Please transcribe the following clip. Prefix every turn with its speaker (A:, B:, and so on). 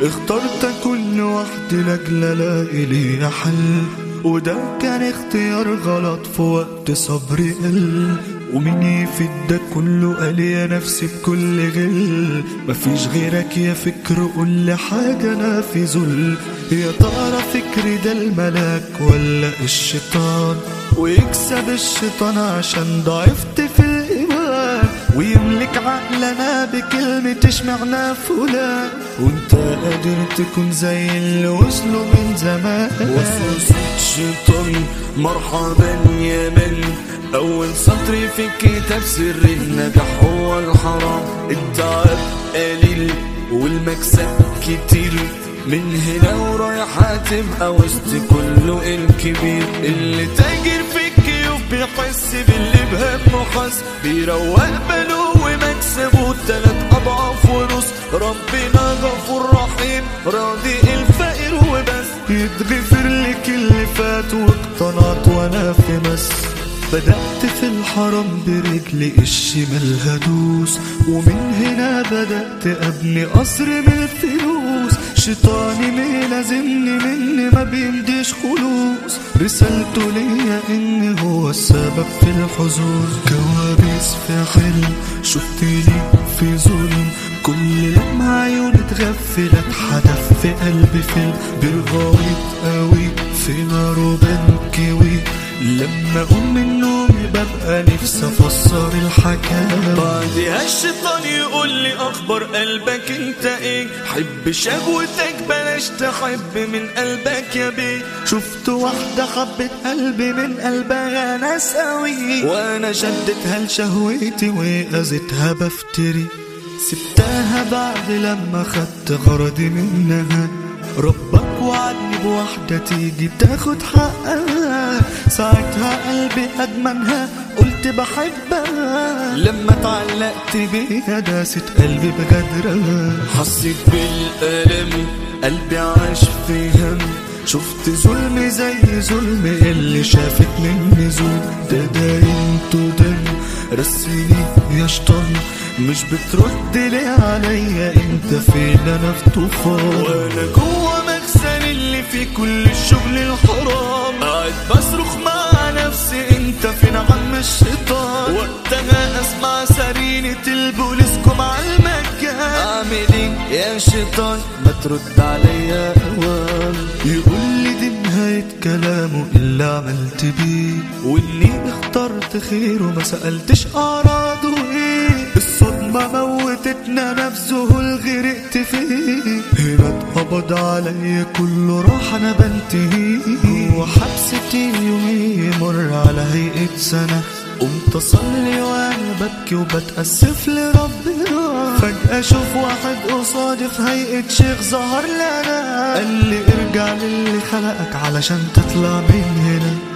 A: اخترت كل وحدي لاجل الاقي ليها حل وده كان اختيار غلط في وقت صبري قل ومين يفيد ده كله قال يا نفسي بكل غل مفيش غيرك يا فكر قول لي حاجة انا في ذل يا ترى فكري ده الملاك ولا الشيطان ويكسب الشيطان عشان ضعفت في الإيمان ويملك عقلنا بكلمة اشمعنا فلان وانت قادر تكون زي اللي وصلوا من زمان
B: وسوسة شيطان مرحبا يا من أول سطر في كتاب سر النجاح هو الحرام التعب قليل والمكسب كتير من هنا ورايح هتبقى وسط كله الكبير اللي تاجر في الكيوف بيحس باللي بهمه حس بيروق باله ومكسبه تلات أضعاف ونص ربنا غفور رحيم راضي الفقير وبس
A: يتغفر لك اللي فات واقتنعت وانا في مس بدأت في الحرم برجلي الشمال هدوس ومن هنا بدأت أبني قصر من الفلوس شيطاني ملازمني مني ما بيمديش خلوص رسالته ليا إن هو السبب في الحزن كوابيس في حلم شفتني في ظلم كل لما عيوني اتغفل اتحدف في قلبي فيلم بالغويط قوي في نار وبنكوي لما اقوم من نومي ببقى نفسي افسر الحكايه
B: بعدها الشيطان يقول لي اخبار قلبك انت ايه حب شهوتك بلاش تحب من قلبك يا بيه
A: شفت واحدة حبت قلبي من قلبها ناس قوي وانا شدتها لشهوتي واذيتها بفتري سبتها بعد لما خدت غرضي منها ربك وعدني بواحدة تيجي تاخد حقها ساعتها قلبي أدمنها قلت بحبها لما اتعلقت بيها داست قلبي بغدرها
B: حسيت بالألم قلبي عاش في هم
A: شفت ظلم زي ظلم اللي شافت مني ظلم ده دايم تدم رسيني يا شطان مش بترد ليه عليا انت فين انا في طوفان
B: وانا جوه مخزن اللي فيه كل الشغل الحرام قاعد بصرخ مع نفسي انت فين عم الشيطان وقتها اسمع سرينة البوليسكم على المكان اعمل ايه يا شيطان ما ترد عليا اوام
A: يقول لي دي نهاية كلامه اللي عملت بيه واني اخترت خير وما سألتش اعراضه ايه الصدمة موتتنا نفسه غرقت فيه هنا اتقبض عليا كله راح انا بنتهي وحبستي يومي يمر على هيئة سنة قمت اصلي وانا ببكي وبتأسف لربنا فجأة اشوف واحد قصادي في هيئة شيخ ظهر لنا قال لي ارجع للي خلقك علشان تطلع من هنا